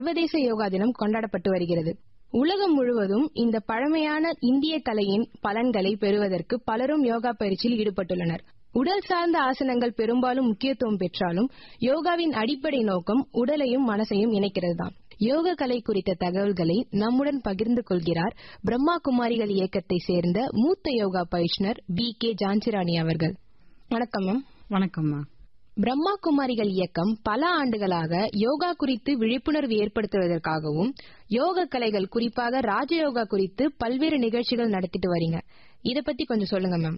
சர்வதேச யோகா தினம் கொண்டாடப்பட்டு வருகிறது உலகம் முழுவதும் இந்த பழமையான இந்திய கலையின் பலன்களை பெறுவதற்கு பலரும் யோகா பயிற்சியில் ஈடுபட்டுள்ளனர் உடல் சார்ந்த ஆசனங்கள் பெரும்பாலும் முக்கியத்துவம் பெற்றாலும் யோகாவின் அடிப்படை நோக்கம் உடலையும் மனசையும் இணைக்கிறதுதான் யோக கலை குறித்த தகவல்களை நம்முடன் பகிர்ந்து கொள்கிறார் பிரம்மா குமாரிகள் இயக்கத்தை சேர்ந்த மூத்த யோகா பயிற்றுனர் பி கே ஜான்சிராணி அவர்கள் வணக்கம் மேம் வணக்கம்மா பிரம்மா குமாரிகள் இயக்கம் பல ஆண்டுகளாக யோகா குறித்து விழிப்புணர்வு ஏற்படுத்துவதற்காகவும் யோக கலைகள் குறிப்பாக ராஜயோகா குறித்து பல்வேறு நிகழ்ச்சிகள் நடத்திட்டு வரீங்க இத பத்தி கொஞ்சம் சொல்லுங்க மேம்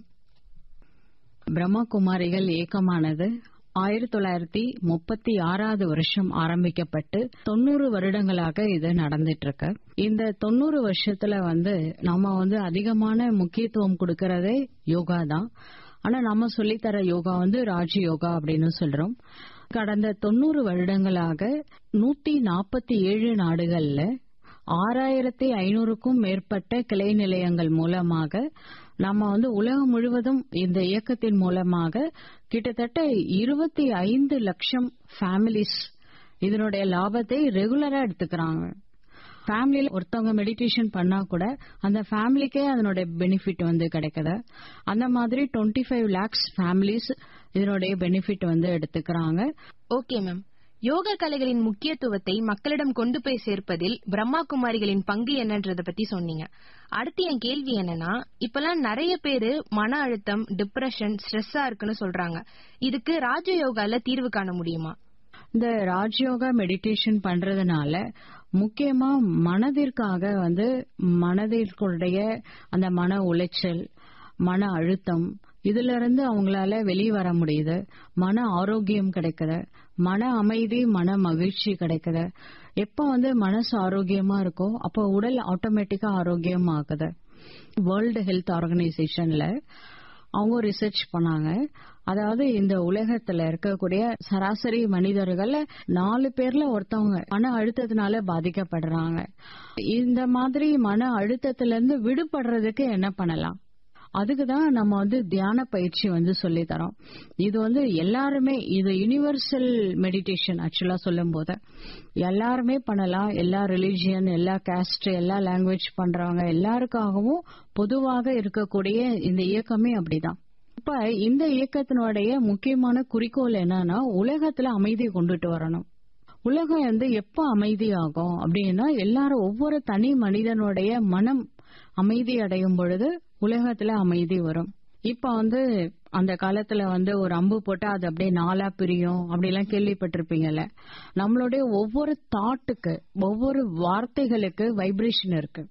பிரம்மா குமாரிகள் இயக்கமானது ஆயிரத்தி தொள்ளாயிரத்தி முப்பத்தி ஆறாவது வருஷம் ஆரம்பிக்கப்பட்டு தொண்ணூறு வருடங்களாக இது நடந்துட்டு இருக்கு இந்த தொண்ணூறு வருஷத்துல வந்து நம்ம வந்து அதிகமான முக்கியத்துவம் கொடுக்கறதே யோகா தான் ஆனா நம்ம சொல்லித்தர யோகா வந்து ராஜ் யோகா அப்படின்னு சொல்றோம் கடந்த தொண்ணூறு வருடங்களாக நூத்தி நாற்பத்தி ஏழு நாடுகள்ல ஆறாயிரத்தி ஐநூறுக்கும் மேற்பட்ட கிளை நிலையங்கள் மூலமாக நம்ம வந்து உலகம் முழுவதும் இந்த இயக்கத்தின் மூலமாக கிட்டத்தட்ட இருபத்தி ஐந்து லட்சம் ஃபேமிலிஸ் இதனுடைய லாபத்தை ரெகுலரா எடுத்துக்கிறாங்க ஃபேமிலியில ஒருத்தவங்க மெடிடேஷன் பண்ணா கூட அந்த ஃபேமிலிக்கே அதனுடைய பெனிஃபிட் வந்து கிடைக்குது அந்த மாதிரி டுவெண்ட்டி ஃபைவ் லேக்ஸ் ஃபேமிலிஸ் இதனுடைய பெனிஃபிட் வந்து எடுத்துக்கிறாங்க ஓகே மேம் யோக கலைகளின் முக்கியத்துவத்தை மக்களிடம் கொண்டு போய் சேர்ப்பதில் பிரம்மா குமாரிகளின் பங்கு என்னன்றத பத்தி சொன்னீங்க அடுத்து என் கேள்வி என்னன்னா இப்பெல்லாம் நிறைய பேரு மன அழுத்தம் டிப்ரெஷன் ஸ்ட்ரெஸ்ஸா இருக்குன்னு சொல்றாங்க இதுக்கு ராஜயோகால தீர்வு காண முடியுமா இந்த ராஜயோகா மெடிடேஷன் பண்றதுனால முக்கியமா மனதிற்காக வந்து மனதிற்குடைய அந்த மன உளைச்சல் மன அழுத்தம் இதுல இருந்து அவங்களால வெளியே வர முடியுது மன ஆரோக்கியம் கிடைக்குது மன அமைதி மன மகிழ்ச்சி கிடைக்குது எப்ப வந்து மனசு ஆரோக்கியமா இருக்கோ அப்ப உடல் ஆட்டோமேட்டிக்கா ஆரோக்கியம் ஆகுது வேர்ல்டு ஹெல்த் ஆர்கனைசேஷன்ல அவங்க ரிசர்ச் பண்ணாங்க அதாவது இந்த உலகத்துல இருக்கக்கூடிய சராசரி மனிதர்கள் நாலு பேர்ல ஒருத்தவங்க மன அழுத்தத்தினால பாதிக்கப்படுறாங்க இந்த மாதிரி மன அழுத்தத்துல இருந்து விடுபடுறதுக்கு என்ன பண்ணலாம் அதுக்கு தான் நம்ம வந்து தியான பயிற்சி வந்து சொல்லி தரோம் இது வந்து எல்லாருமே இது யூனிவர்சல் மெடிடேஷன் ஆக்சுவலா சொல்லும் போது எல்லாருமே பண்ணலாம் எல்லா ரிலிஜியன் எல்லா காஸ்ட் எல்லா லாங்குவேஜ் பண்றவங்க எல்லாருக்காகவும் பொதுவாக இருக்கக்கூடிய இந்த இயக்கமே அப்படிதான் இப்ப இந்த இயக்கத்தினுடைய முக்கியமான குறிக்கோள் என்னன்னா உலகத்துல அமைதி கொண்டுட்டு வரணும் உலகம் வந்து எப்ப அமைதியாகும் அப்படின்னா எல்லாரும் ஒவ்வொரு தனி மனிதனுடைய மனம் அமைதி அடையும் பொழுது உலகத்துல அமைதி வரும் இப்ப வந்து அந்த காலத்துல வந்து ஒரு அம்பு போட்டா அது அப்படியே நாலா பிரியும் அப்படி எல்லாம் கேள்விப்பட்டிருப்பீங்கல்ல நம்மளுடைய ஒவ்வொரு தாட்டுக்கு ஒவ்வொரு வார்த்தைகளுக்கு வைப்ரேஷன் இருக்கு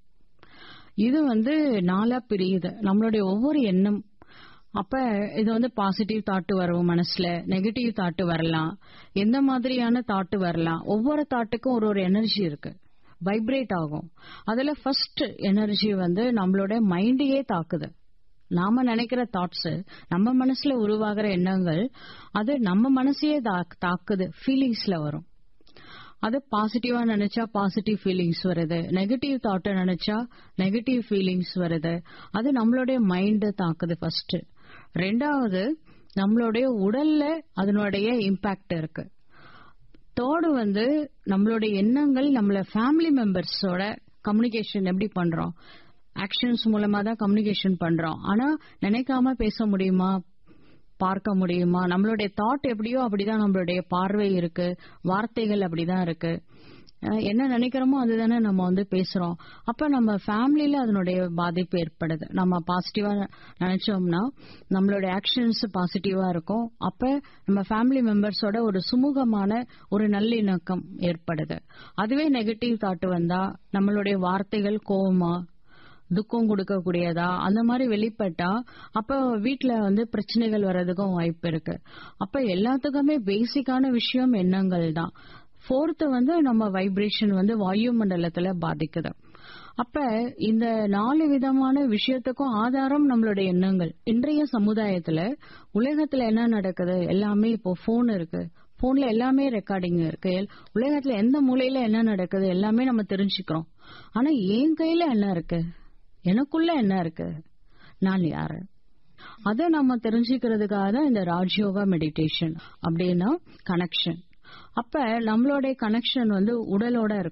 இது வந்து நாலா பிரியுது நம்மளுடைய ஒவ்வொரு எண்ணம் அப்ப இது வந்து பாசிட்டிவ் தாட்டு வரும் மனசுல நெகட்டிவ் தாட்டு வரலாம் எந்த மாதிரியான தாட்டு வரலாம் ஒவ்வொரு தாட்டுக்கும் ஒரு ஒரு எனர்ஜி இருக்கு வைப்ரேட் ஆகும் அதுல ஃபர்ஸ்ட் எனர்ஜி வந்து நம்மளோட மைண்டையே தாக்குது நாம நினைக்கிற தாட்ஸ் நம்ம மனசுல உருவாகிற எண்ணங்கள் அது நம்ம மனசையே தாக்குது ஃபீலிங்ஸ்ல வரும் அது பாசிட்டிவா நினைச்சா பாசிட்டிவ் ஃபீலிங்ஸ் வருது நெகட்டிவ் தாட்டை நினைச்சா நெகட்டிவ் ஃபீலிங்ஸ் வருது அது நம்மளுடைய மைண்ட் தாக்குது ஃபர்ஸ்ட் ரெண்டாவது நம்மளுடைய உடல்ல அதனுடைய இம்பாக்ட் இருக்கு தேர்டு வந்து நம்மளுடைய எண்ணங்கள் நம்மள ஃபேமிலி மெம்பர்ஸோட கம்யூனிகேஷன் எப்படி பண்றோம் ஆக்ஷன்ஸ் மூலமா தான் கம்யூனிகேஷன் பண்றோம் ஆனா நினைக்காம பேச முடியுமா பார்க்க முடியுமா நம்மளுடைய தாட் எப்படியோ அப்படிதான் நம்மளுடைய பார்வை இருக்கு வார்த்தைகள் அப்படிதான் இருக்கு என்ன நினைக்கிறோமோ அதுதானே நம்ம வந்து பேசுறோம் அப்ப நம்ம ஃபேமிலியில அதனுடைய பாதிப்பு ஏற்படுது நம்ம பாசிட்டிவா நினைச்சோம்னா நம்மளுடைய ஆக்ஷன்ஸ் பாசிட்டிவா இருக்கும் அப்ப நம்ம ஃபேமிலி மெம்பர்ஸோட ஒரு சுமூகமான ஒரு நல்லிணக்கம் ஏற்படுது அதுவே நெகட்டிவ் தாட் வந்தா நம்மளுடைய வார்த்தைகள் கோவமா துக்கம் கொடுக்கக்கூடியதா அந்த மாதிரி வெளிப்பட்டா அப்ப வீட்டுல வந்து பிரச்சனைகள் வர்றதுக்கும் வாய்ப்பு இருக்கு அப்ப எல்லாத்துக்குமே பேசிக்கான விஷயம் எண்ணங்கள் தான் ஃபோர்த்து வந்து நம்ம வைப்ரேஷன் வந்து வாயு மண்டலத்துல பாதிக்குது அப்ப இந்த நாலு விதமான விஷயத்துக்கும் ஆதாரம் நம்மளுடைய எண்ணங்கள் இன்றைய சமுதாயத்துல உலகத்துல என்ன நடக்குது எல்லாமே இப்போ போன் இருக்கு போன்ல எல்லாமே ரெக்கார்டிங் இருக்கு உலகத்துல எந்த மூலையில என்ன நடக்குது எல்லாமே நம்ம தெரிஞ்சுக்கிறோம் ஆனா என் கையில என்ன இருக்கு எனக்குள்ள என்ன இருக்கு நான் யாரு அதை நம்ம தெரிஞ்சுக்கிறதுக்காக தான் இந்த ராஜயோகா மெடிடேஷன் அப்படின்னா கனெக்ஷன் அப்ப நம்மளுடைய கனெக்ஷன் வந்து உடலோட